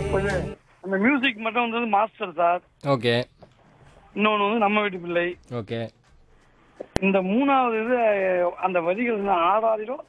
ஒரு அந்த மியூசிக் மட்டும் வந்து மாஸ்டர் சார் ஓகே இன்னொன்று வந்து நம்ம வீட்டு பிள்ளை ஓகே இந்த மூணாவது இது அந்த வரிகள் வந்து ஆறாயிரம்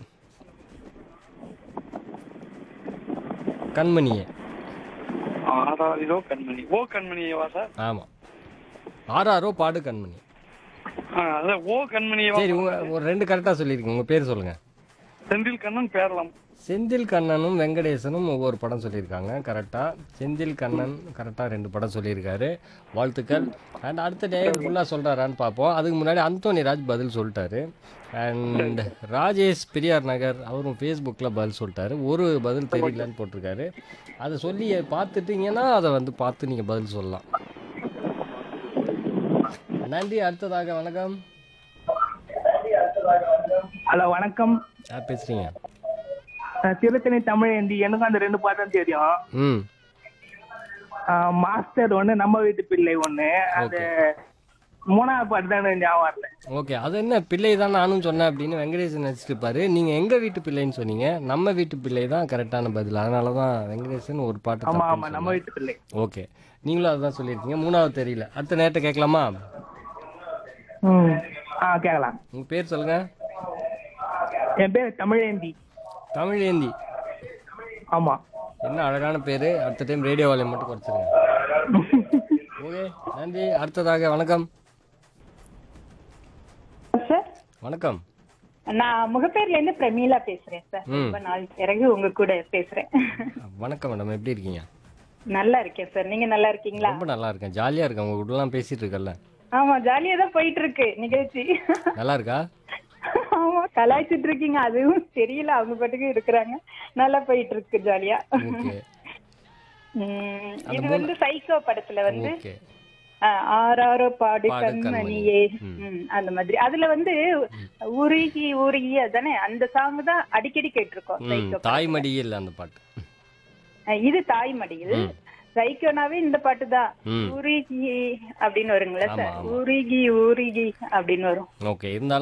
கண்மணியே ஆறாயிரம் கண்மணி ஓ கண்மணியவா சார் ஆமாம் ஆறாரோ பாடு கண்மணி ஆ, அதான் ஓ கண்மணியவா சரி உங்க ஒரு ரெண்டு கரெக்டாக சொல்லியிருக்கீங்க உங்கள் பேர் சொல்லுங்கள் செந்தில் கண்ணன் பேரலாம் செந்தில் கண்ணனும் வெங்கடேசனும் ஒவ்வொரு படம் சொல்லியிருக்காங்க கரெக்டாக செந்தில் கண்ணன் கரெக்டாக ரெண்டு படம் சொல்லியிருக்காரு வாழ்த்துக்கள் அண்ட் அடுத்த டே ஃபுல்லாக சொல்கிறாரான்னு பார்ப்போம் அதுக்கு முன்னாடி அந்தோனி ராஜ் பதில் சொல்லிட்டாரு அண்ட் ராஜேஷ் பெரியார் நகர் அவரும் ஃபேஸ்புக்கில் பதில் சொல்லிட்டாரு ஒரு பதில் தெரியலன்னு போட்டிருக்காரு அதை சொல்லி பார்த்துட்டீங்கன்னா அதை வந்து பார்த்து நீங்கள் பதில் சொல்லலாம் நன்றி அடுத்ததாக வணக்கம் ஹலோ வணக்கம் யார் பேசுகிறீங்க நான் திருத்தணி தமிழேந்தி எனக்கும் அந்த ரெண்டு பாட்டும் தெரியும் ம் ஆஹ் மாஸ்டர் ஒண்ணு நம்ம வீட்டு பிள்ளை ஒண்ணு அது மூணாவது பாட்டு தான் எனக்கு ஞாபகம் வரல ஓகே அது என்ன பிள்ளை தான் நானும் சொன்னேன் அப்படின்னு வெங்கடேசன் நினச்சிருப்பாரு நீங்கள் எங்கள் வீட்டு பிள்ளைன்னு சொன்னீங்க நம்ம வீட்டு பிள்ளை தான் கரெக்டான பதில் அதனால தான் வெங்கடேசன் ஒரு பாட்டு ஆமா தப்புன்னு ஆமா நம்ம சொன்னார். வீட்டு பிள்ளை ஓகே நீங்களும் அதுதான் சொல்லியிருக்கீங்க மூணாவது தெரியல அடுத்த நேரத்தை கேட்கலாமா ம் ஆ கேட்கலாம் உங்கள் பேர் சொல்லுங்கள் என் பேர் தமிழேந்தி தமிழேந்தி ஆமா என்ன அழகான பேர் அடுத்த டைம் ரேடியோ வால்யூம் மட்டும் குறைச்சிருங்க ஓகே நன்றி அடுத்ததாக வணக்கம் சார் வணக்கம் நான் முகப்பேர்ல இருந்து பிரமீளா பேசுறேன் சார் ம். ரொம்ப நாள் பிறகு உங்க கூட பேசுறேன் வணக்கம் மேடம் எப்படி இருக்கீங்க நல்லா இருக்கேன் சார் நீங்க நல்லா இருக்கீங்களா ரொம்ப நல்லா இருக்கேன் ஜாலியாக இருக்கேன் உங்க கூடலாம் பேசிட்டு இருக்கல ஆமா ஜாலியா தான் போயிட்டு இருக்கு நிகழ்ச்சி நல்லா இருக்கா ஆமா கலாய்ச்சிட்டு இருக்கீங்க அதுவும் தெரியல அவங்க பாட்டுக்கு இருக்கிறாங்க நல்லா போயிட்டு இருக்கு ஜாலியா ஓகே உம், இது வந்து சைக்கோ படத்துல வந்து ஓகே அஹ், ஆறாரோ பாடு பாடு கண்மணியே ம், அந்த மாதிரி அதுல வந்து உருகி உருகி அதானே அந்த சாங் தான் அடிக்கடி கேட்டிருக்கோம் ம் சைக்கோ தாய்மடியில் அந்த பாட்டு அஹ் இது தாய்மடியில் சைக்கோனாவே இந்த பாட்டு தான் ம் உருகி அப்படின்னு வருங்களா ஆமா, சார் ஆமா. உருகி உருகி அப்படின்னு வரும் ஓகே இருந்தாலும்